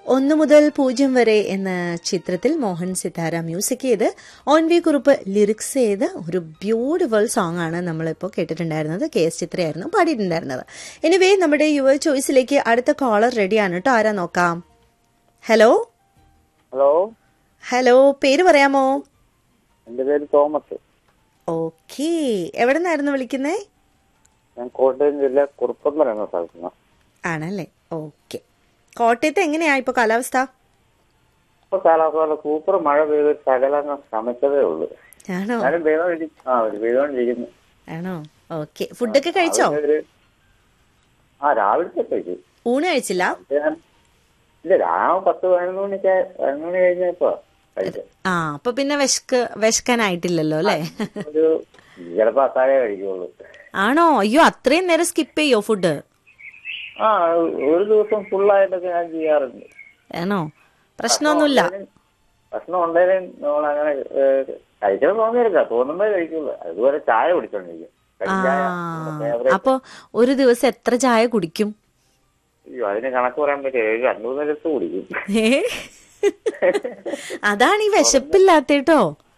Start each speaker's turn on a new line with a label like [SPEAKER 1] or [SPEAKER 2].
[SPEAKER 1] ഒന്നു മുതൽ പൂജ്യം വരെ എന്ന ചിത്രത്തിൽ മോഹൻ സിതാര മ്യൂസിക് ചെയ്ത് ഓൻ വി കുറുപ്പ് ലിറിക്സ് ചെയ്ത് ഒരു ബ്യൂട്ടിഫുൾ സോങ് ആണ് നമ്മളിപ്പോൾ കേട്ടിട്ടുണ്ടായിരുന്നത് കെ എസ് ചിത്രയായിരുന്നു പാടിയിട്ടുണ്ടായിരുന്നത് എനിവേ നമ്മുടെ യുവ ചോയ്സിലേക്ക് അടുത്ത കോളർ റെഡിയാണ് കേട്ടോ ആരാ നോക്കാം ഹലോ
[SPEAKER 2] ഹലോ
[SPEAKER 1] ഹലോ പേര് പറയാമോ
[SPEAKER 2] എൻ്റെ പേര് തോമസ്
[SPEAKER 1] ഓക്കേ എവിടെ നിന്നായിരുന്നു വിളിക്കുന്നേ
[SPEAKER 2] ഞാൻ കോട്ടയം ജില്ല കുറുപ്പന്തല എന്ന സ്ഥലത്ത് നിന്ന്
[SPEAKER 1] ആണല്ലേ ഓക്കെ കോട്ടയത്ത് എങ്ങനെയാ ഇപ്പൊ കാലാവസ്ഥ
[SPEAKER 2] ഇപ്പൊ കാലാവസ്ഥ സൂപ്പർ മഴ പെയ്ത് ശകലങ്ങ് ശ്രമിച്ചതേ ഉള്ളൂ
[SPEAKER 1] ആണോ
[SPEAKER 2] എന്നാലും പെയ്തോണ്ടിരി ആ ഒരു പെയ്തോണ്ടിരിക്കുന്നു
[SPEAKER 1] ആണോ ഓക്കെ ഫുഡൊക്കെ കഴിച്ചോ
[SPEAKER 2] രാവിലെ ഒരു- ആ രാവിലത്തെ കഴിച്ചു
[SPEAKER 1] ഊണ് കഴിച്ചില്ല
[SPEAKER 2] ഞാൻ ഇല്ല രാവിലെ പത്ത് പതിനൊന്ന് മണിക്ക് പതിനൊന്ന് മണി കഴിഞ്ഞപ്പോ കഴിച്ചു
[SPEAKER 1] ആ അപ്പൊ പിന്നെ വിശക്ക് വിശക്കാനായിട്ടില്ലല്ലോ അല്ലേ
[SPEAKER 2] ഒരു ചിലപ്പോ അത്താഴേ കഴിക്കുള്ളൂ
[SPEAKER 1] ആണോ അയ്യോ അത്രയും നേരം സ്കിപ്പ് ചെയ്യോ ഫുഡ്
[SPEAKER 2] ആ ഒരു ദിവസം ഫുള്ളായിട്ടൊക്കെ ഞാൻ ചെയ്യാറുണ്ട്
[SPEAKER 1] ആണോ പ്രശ്നമൊന്നുമില്ല
[SPEAKER 2] ഭക്ഷണം ഉണ്ടെങ്കിലും നമ്മൾ അങ്ങനെ കഴിക്കണം തോന്നിയിരിക്കാം തോന്നുമ്പോ കഴിക്കുള്ളൂ അതുപോലെ ചായ കുടിച്ചോണ്ടിരിക്കും
[SPEAKER 1] ആ
[SPEAKER 2] കടിച്ചായ നമ്മുടെ favourite.
[SPEAKER 1] അപ്പൊ ഒരു ദിവസം എത്ര ചായ കുടിക്കും
[SPEAKER 2] അയ്യോ, അതിന് കണക്ക് പറയാൻ പറ്റില്ല ഒരു രണ്ടു മൂന്ന് ദിവസം കുടിക്കും
[SPEAKER 1] ഏ അതാണ് ഈ വിശപ്പില്ലാത്തേട്ടോ